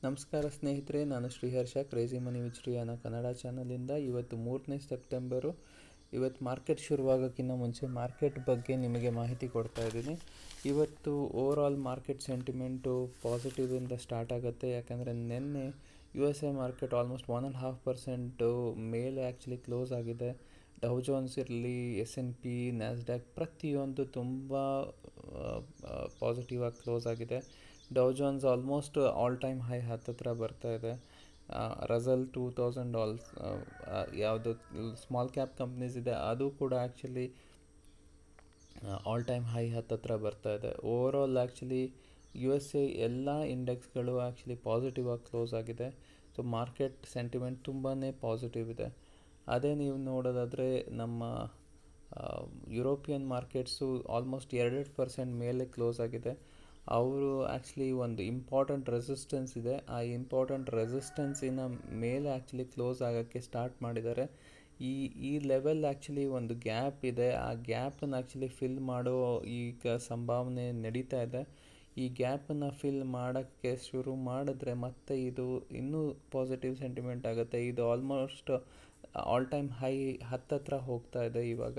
ನಮಸ್ಕಾರ ಸ್ನೇಹಿತರೆ ನಾನು ಶ್ರೀಹರ್ಷ ಕ್ರೇಜಿ ಮನಿ ವಿಚ್ರಿ ಅನ್ನೋ ಕನ್ನಡ ಚಾನಲಿಂದ ಇವತ್ತು ಮೂರನೇ ಸೆಪ್ಟೆಂಬರು ಇವತ್ತು ಮಾರ್ಕೆಟ್ ಶುರುವಾಗೋಕ್ಕಿಂತ ಮುಂಚೆ ಮಾರ್ಕೆಟ್ ಬಗ್ಗೆ ನಿಮಗೆ ಮಾಹಿತಿ ಕೊಡ್ತಾ ಇದ್ದೀನಿ ಇವತ್ತು ಓವರ್ ಆಲ್ ಮಾರ್ಕೆಟ್ ಸೆಂಟಿಮೆಂಟು ಪಾಸಿಟಿವಿಂದ ಸ್ಟಾರ್ಟ್ ಆಗುತ್ತೆ ಯಾಕಂದರೆ ನಿನ್ನೆ U S A market almost one and half percent ಮೇಲೆ ಆ್ಯಕ್ಚುಲಿ ಕ್ಲೋಸ್ ಆಗಿದೆ ಡೌ ಜೋನ್ಸ್ ಇರಲಿ ಎಸ್ ಎನ್ ಪಿ ನ್ಯಾಸ್ಡ್ಯಾಕ್ ಪ್ರತಿಯೊಂದು ತುಂಬ ಪಾಸಿಟಿವ್ ಆಗಿ ಕ್ಲೋಸ್ ಆಗಿದೆ Dow Jones almost all time high ಹತ್ತತ್ರ ಬರ್ತಾ ಇದೆ ರಸಲ್ ಟೂ ತೌಸಂಡ್ ಆಲ್ ಯಾವುದು ಸ್ಮಾಲ್ ಕ್ಯಾಪ್ ಕಂಪ್ನೀಸ್ ಇದೆ ಅದು ಕೂಡ ಆ್ಯಕ್ಚುಲಿ ಆಲ್ ಟೈಮ್ ಹೈ ಹತ್ತತ್ರ ಬರ್ತಾ ಇದೆ overall actually U S A ಎಲ್ಲ ಇಂಡೆಕ್ಸ್ಗಳು ಆ್ಯಕ್ಚುಲಿ ಪಾಸಿಟಿವ್ ಆಗಿ ಕ್ಲೋಸ್ ಆಗಿದೆ ಸೊ ಮಾರ್ಕೆಟ್ ಸೆಂಟಿಮೆಂಟ್ ತುಂಬಾ ಪಾಸಿಟಿವ್ ಇದೆ ಅದೇ ನೀವು ನೋಡೋದಾದರೆ ನಮ್ಮ ಯುರೋಪಿಯನ್ ಮಾರ್ಕೆಟ್ಸು ಆಲ್ಮೋಸ್ಟ್ ಎರಡೆರಡು ಪರ್ಸೆಂಟ್ ಮೇಲೆ ಕ್ಲೋಸ್ ಆಗಿದೆ ಅವರು ಆ್ಯಕ್ಚುಲಿ ಒಂದು ಇಂಪಾರ್ಟೆಂಟ್ ರೆಸಿಸ್ಟೆನ್ಸ್ ಇದೆ ಆ ಇಂಪಾರ್ಟೆಂಟ್ ರೆಸಿಸ್ಟೆನ್ಸಿನ ಮೇಲೆ ಆ್ಯಕ್ಚುಲಿ ಕ್ಲೋಸ್ ಆಗೋಕ್ಕೆ ಸ್ಟಾರ್ಟ್ ಮಾಡಿದ್ದಾರೆ ಈ ಈ ಲೆವೆಲ್ ಆ್ಯಕ್ಚುಲಿ ಒಂದು ಗ್ಯಾಪ್ ಇದೆ ಆ ಗ್ಯಾಪನ್ನು ಆ್ಯಕ್ಚುಲಿ ಫಿಲ್ ಮಾಡೋ ಈಗ ಸಂಭಾವನೆ ನಡೀತಾ ಇದೆ ಈ ಗ್ಯಾಪನ್ನು ಫಿಲ್ ಮಾಡೋಕ್ಕೆ ಶುರು ಮಾಡಿದ್ರೆ ಮತ್ತೆ ಇದು ಇನ್ನೂ ಪಾಸಿಟಿವ್ ಸೆಂಟಿಮೆಂಟ್ ಆಗುತ್ತೆ ಇದು ಆಲ್ಮೋಸ್ಟ್ ಆಲ್ ಟೈಮ್ ಹೈ ಹತ್ತತ್ರ ಹೋಗ್ತಾ ಇದೆ ಇವಾಗ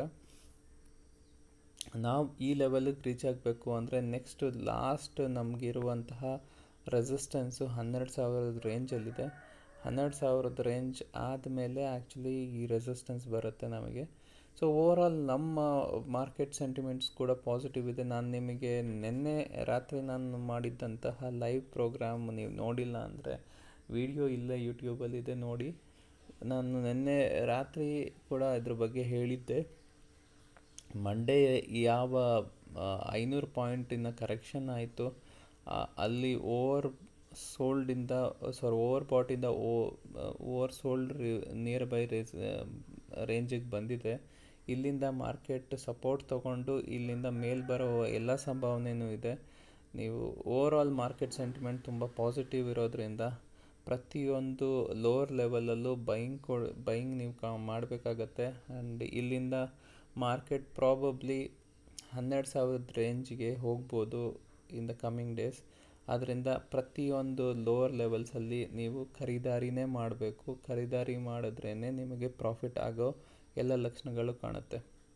ನಾವು ಈ ಲೆವೆಲಿಗೆ ರೀಚ್ ಆಗಬೇಕು ಅಂದರೆ ನೆಕ್ಸ್ಟ್ ಲಾಸ್ಟ್ ನಮಗಿರುವಂತಹ ರೆಸಿಸ್ಟೆನ್ಸು ಹನ್ನೆರಡು ಸಾವಿರದ ರೇಂಜಲ್ಲಿದೆ ಹನ್ನೆರಡು ಸಾವಿರದ ರೇಂಜ್ ಆದಮೇಲೆ ಆ್ಯಕ್ಚುಲಿ ಈ ರೆಸಿಸ್ಟೆನ್ಸ್ ಬರುತ್ತೆ ನಮಗೆ ಸೊ ಓವರ್ ಆಲ್ ನಮ್ಮ ಮಾರ್ಕೆಟ್ ಸೆಂಟಿಮೆಂಟ್ಸ್ ಕೂಡ ಪಾಸಿಟಿವ್ ಇದೆ ನಾನು ನಿಮಗೆ ನಿನ್ನೆ ರಾತ್ರಿ ನಾನು ಮಾಡಿದ್ದಂತಹ ಲೈವ್ ಪ್ರೋಗ್ರಾಮ್ ನೀವು ನೋಡಿಲ್ಲ ಅಂದರೆ ವಿಡಿಯೋ ಇಲ್ಲೇ ಯೂಟ್ಯೂಬಲ್ಲಿದೆ ನೋಡಿ ನಾನು ನಿನ್ನೆ ರಾತ್ರಿ ಕೂಡ ಇದ್ರ ಬಗ್ಗೆ ಹೇಳಿದ್ದೆ ಮಂಡೇ ಯಾವ ಐನೂರು ಪಾಯಿಂಟಿನ ಕರೆಕ್ಷನ್ ಆಯಿತು ಅಲ್ಲಿ ಓವರ್ ಸೋಲ್ಡಿಂದ ಸಾರಿ ಓವರ್ ಬಾಟಿಂದ oh oversold near buyers ರೇಂಜಿಗೆ ಬಂದಿದೆ ಇಲ್ಲಿಂದ ಮಾರ್ಕೆಟ್ ಸಪೋರ್ಟ್ ತೊಗೊಂಡು ಇಲ್ಲಿಂದ ಮೇಲ್ ಬರೋ ಎಲ್ಲ ಸಂಭಾವನೆಯೂ ಇದೆ ನೀವು ಓವರ್ ಆಲ್ ಮಾರ್ಕೆಟ್ ಸೆಂಟಿಮೆಂಟ್ ತುಂಬ ಪಾಸಿಟಿವ್ ಇರೋದ್ರಿಂದ ಪ್ರತಿಯೊಂದು ಲೋವರ್ ಲೆವೆಲಲ್ಲೂ ಬೈಯಿಂಗ್ ಕೊ ಬೈಯಿಂಗ್ ನೀವು ಕಾ ಮಾಡಬೇಕಾಗತ್ತೆ ಆ್ಯಂಡ್ ಇಲ್ಲಿಂದ ಮಾರ್ಕೆಟ್ ಪ್ರಾಬಬ್ಲಿ ಹನ್ನೆರಡು ಸಾವಿರದ ರೇಂಜ್ಗೆ ಹೋಗ್ಬೋದು ಇನ್ ದ ಕಮ್ಮಿಂಗ್ ಡೇಸ್ ಆದ್ದರಿಂದ ಪ್ರತಿಯೊಂದು ಲೋವರ್ ಲೆವೆಲ್ಸಲ್ಲಿ ನೀವು ಖರೀದಾರಿನೇ ಮಾಡಬೇಕು ಖರೀದಾರಿ ಮಾಡಿದ್ರೇ ನಿಮಗೆ ಪ್ರಾಫಿಟ್ ಆಗೋ ಎಲ್ಲ ಲಕ್ಷಣಗಳು ಕಾಣುತ್ತೆ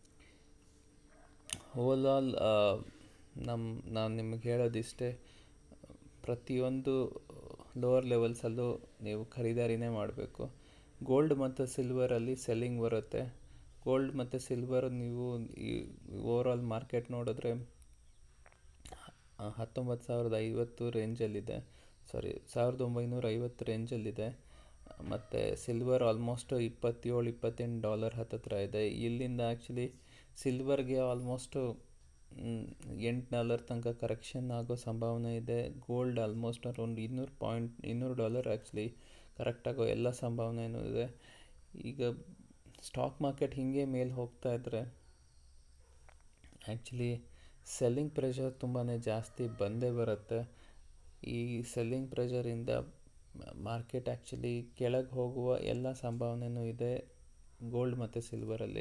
ಓವರ್ ಆಲ್ ನಮ್ಮ ನಾನು ನಿಮಗೆ ಹೇಳೋದಿಷ್ಟೇ ಪ್ರತಿಯೊಂದು ಲೋವರ್ ಲೆವೆಲ್ಸಲ್ಲೂ ನೀವು ಖರೀದಾರಿನೇ ಮಾಡಬೇಕು ಗೋಲ್ಡ್ ಮತ್ತು ಸಿಲ್ವರಲ್ಲಿ ಸೆಲ್ಲಿಂಗ್ ಬರುತ್ತೆ ಗೋಲ್ಡ್ ಮತ್ತು ಸಿಲ್ವರ್ ನೀವು ಈ ಓವರ್ ಆಲ್ ಮಾರ್ಕೆಟ್ ನೋಡಿದ್ರೆ ಹತ್ತೊಂಬತ್ತು ಸಾವಿರದ ಐವತ್ತು ರೇಂಜಲ್ಲಿದೆ ಸಾರಿ ಸಾವಿರದ ಒಂಬೈನೂರ ಐವತ್ತು ರೇಂಜಲ್ಲಿದೆ ಮತ್ತು ಸಿಲ್ವರ್ ಆಲ್ಮೋಸ್ಟ್ ಇಪ್ಪತ್ತೇಳು ಇಪ್ಪತ್ತೆಂಟು ಡಾಲರ್ ಹತ್ತತ್ರ ಇದೆ ಇಲ್ಲಿಂದ ಆ್ಯಕ್ಚುಲಿ ಸಿಲ್ವರ್ಗೆ ಆಲ್ಮೋಸ್ಟು ಎಂಟು ಡಾಲರ್ ತನಕ ಕರೆಕ್ಷನ್ ಆಗೋ ಸಂಭಾವನೆ ಇದೆ ಗೋಲ್ಡ್ ಆಲ್ಮೋಸ್ಟ್ ಅರೌಂಡ್ ಇನ್ನೂರು ಪಾಯಿಂಟ್ ಇನ್ನೂರು ಡಾಲರ್ ಆ್ಯಕ್ಚುಲಿ ಕರೆಕ್ಟಾಗೋ ಎಲ್ಲ ಸಂಭಾವನೆಯೂ ಇದೆ ಈಗ ಸ್ಟಾಕ್ ಮಾರ್ಕೆಟ್ ಹೀಗೆ ಮೇಲೆ ಹೋಗ್ತಾ ಇದ್ದರೆ ಆ್ಯಕ್ಚುಲಿ ಸೆಲ್ಲಿಂಗ್ ಪ್ರೆಷರ್ ತುಂಬಾ ಜಾಸ್ತಿ ಬಂದೇ ಬರುತ್ತೆ ಈ ಸೆಲ್ಲಿಂಗ್ ಪ್ರೆಷರಿಂದ ಮಾರ್ಕೆಟ್ ಆ್ಯಕ್ಚುಲಿ ಕೆಳಗೆ ಹೋಗುವ ಎಲ್ಲ ಸಂಭಾವನೆಯೂ ಇದೆ ಗೋಲ್ಡ್ ಮತ್ತು ಸಿಲ್ವರಲ್ಲಿ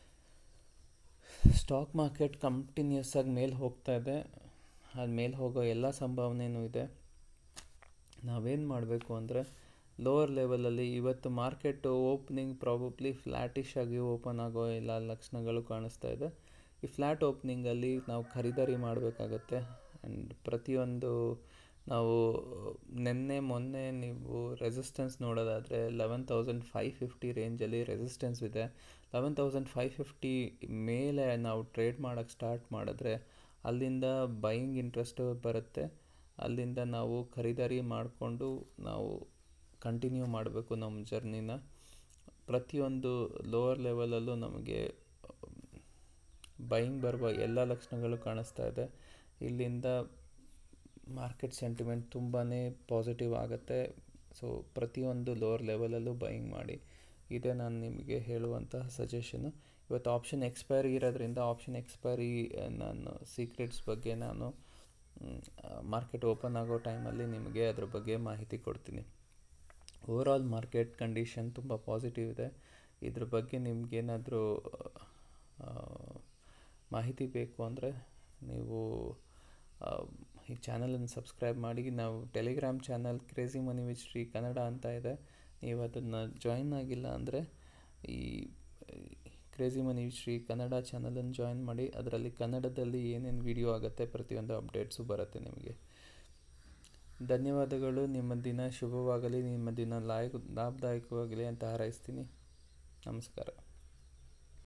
ಸ್ಟಾಕ್ ಮಾರ್ಕೆಟ್ ಕಂಟಿನ್ಯೂಸ್ ಆಗಿ ಮೇಲೆ ಹೋಗ್ತಾ ಇದೆ ಅದು ಮೇಲೆ ಹೋಗೋ ಎಲ್ಲ ಸಂಭಾವನೆಯೂ ಇದೆ ನಾವೇನು ಮಾಡಬೇಕು ಅಂದರೆ ಲೋವರ್ ಲೆವೆಲಲ್ಲಿ ಇವತ್ತು ಮಾರ್ಕೆಟು ಓಪನಿಂಗ್ ಪ್ರಾಬಬ್ಲಿ ಫ್ಲ್ಯಾಟಿಶ್ ಆಗಿ ಓಪನ್ ಆಗೋ ಎಲ್ಲ ಲಕ್ಷಣಗಳು ಕಾಣಿಸ್ತಾ ಇದೆ ಈ ಫ್ಲ್ಯಾಟ್ ಓಪನಿಂಗಲ್ಲಿ ನಾವು ಖರೀದಾರಿ ಮಾಡಬೇಕಾಗತ್ತೆ ಆ್ಯಂಡ್ ಪ್ರತಿಯೊಂದು ನಾವು ನಿನ್ನೆ ಮೊನ್ನೆ ನೀವು ರೆಸಿಸ್ಟೆನ್ಸ್ ನೋಡೋದಾದರೆ ಲೆವೆನ್ ತೌಸಂಡ್ ಫೈವ್ ಫಿಫ್ಟಿ ರೇಂಜಲ್ಲಿ ರೆಸಿಸ್ಟೆನ್ಸ್ ಇದೆ ಲೆವೆನ್ ತೌಸಂಡ್ ಫೈವ್ ಫಿಫ್ಟಿ ಮೇಲೆ ನಾವು ಟ್ರೇಡ್ ಮಾಡೋಕ್ಕೆ ಸ್ಟಾರ್ಟ್ ಮಾಡಿದ್ರೆ ಅಲ್ಲಿಂದ ಬೈಯಿಂಗ್ ಇಂಟ್ರೆಸ್ಟ್ ಬರುತ್ತೆ ಅಲ್ಲಿಂದ ನಾವು ಖರೀದಾರಿ ಮಾಡಿಕೊಂಡು ನಾವು ಕಂಟಿನ್ಯೂ ಮಾಡಬೇಕು ನಮ್ಮ ಜರ್ನಿನ ಪ್ರತಿಯೊಂದು ಲೋವರ್ ಲೆವೆಲಲ್ಲೂ ನಮಗೆ ಬೈಯಿಂಗ್ ಬರುವ ಎಲ್ಲ ಲಕ್ಷಣಗಳು ಕಾಣಿಸ್ತಾ ಇದೆ ಇಲ್ಲಿಂದ ಮಾರ್ಕೆಟ್ ಸೆಂಟಿಮೆಂಟ್ ತುಂಬಾ ಪಾಸಿಟಿವ್ ಆಗುತ್ತೆ ಸೊ ಪ್ರತಿಯೊಂದು ಲೋವರ್ ಲೆವೆಲಲ್ಲೂ ಬೈಯಿಂಗ್ ಮಾಡಿ ಇದೇ ನಾನು ನಿಮಗೆ ಹೇಳುವಂತಹ ಸಜೆಷನು ಇವತ್ತು ಆಪ್ಷನ್ ಎಕ್ಸ್ಪೈರಿ ಇರೋದ್ರಿಂದ ಆಪ್ಷನ್ ಎಕ್ಸ್ಪೈರಿ ನಾನು ಸೀಕ್ರೆಟ್ಸ್ ಬಗ್ಗೆ ನಾನು ಮಾರ್ಕೆಟ್ ಓಪನ್ ಆಗೋ ಟೈಮಲ್ಲಿ ನಿಮಗೆ ಅದ್ರ ಬಗ್ಗೆ ಮಾಹಿತಿ ಕೊಡ್ತೀನಿ ಓವರ್ ಆಲ್ ಮಾರ್ಕೆಟ್ ಕಂಡೀಷನ್ ತುಂಬ ಪಾಸಿಟಿವ್ ಇದೆ ಇದ್ರ ಬಗ್ಗೆ ನಿಮಗೇನಾದರೂ ಮಾಹಿತಿ ಬೇಕು ಅಂದರೆ ನೀವು ಈ ಚಾನಲನ್ನು ಸಬ್ಸ್ಕ್ರೈಬ್ ಮಾಡಿ ನಾವು Telegram channel crazy money with Shri Kannada ಅಂತ ಇದೆ ನೀವು ಅದನ್ನು ಜಾಯಿನ್ ಆಗಿಲ್ಲ ಅಂದರೆ ಈ crazy money with Shri Kannada ಚಾನಲನ್ನು ಜಾಯಿನ್ ಮಾಡಿ ಅದರಲ್ಲಿ ಕನ್ನಡದಲ್ಲಿ ಏನೇನು ವಿಡಿಯೋ ಆಗುತ್ತೆ ಪ್ರತಿಯೊಂದು ಅಪ್ಡೇಟ್ಸು ಬರುತ್ತೆ ನಿಮಗೆ ಧನ್ಯವಾದಗಳು ನಿಮ್ಮ ದಿನ ಶುಭವಾಗಲಿ ನಿಮ್ಮ ದಿನ ಲಾಯ್ ಲಾಭದಾಯಕವಾಗಲಿ ಅಂತ ಹಾರೈಸ್ತೀನಿ ನಮಸ್ಕಾರ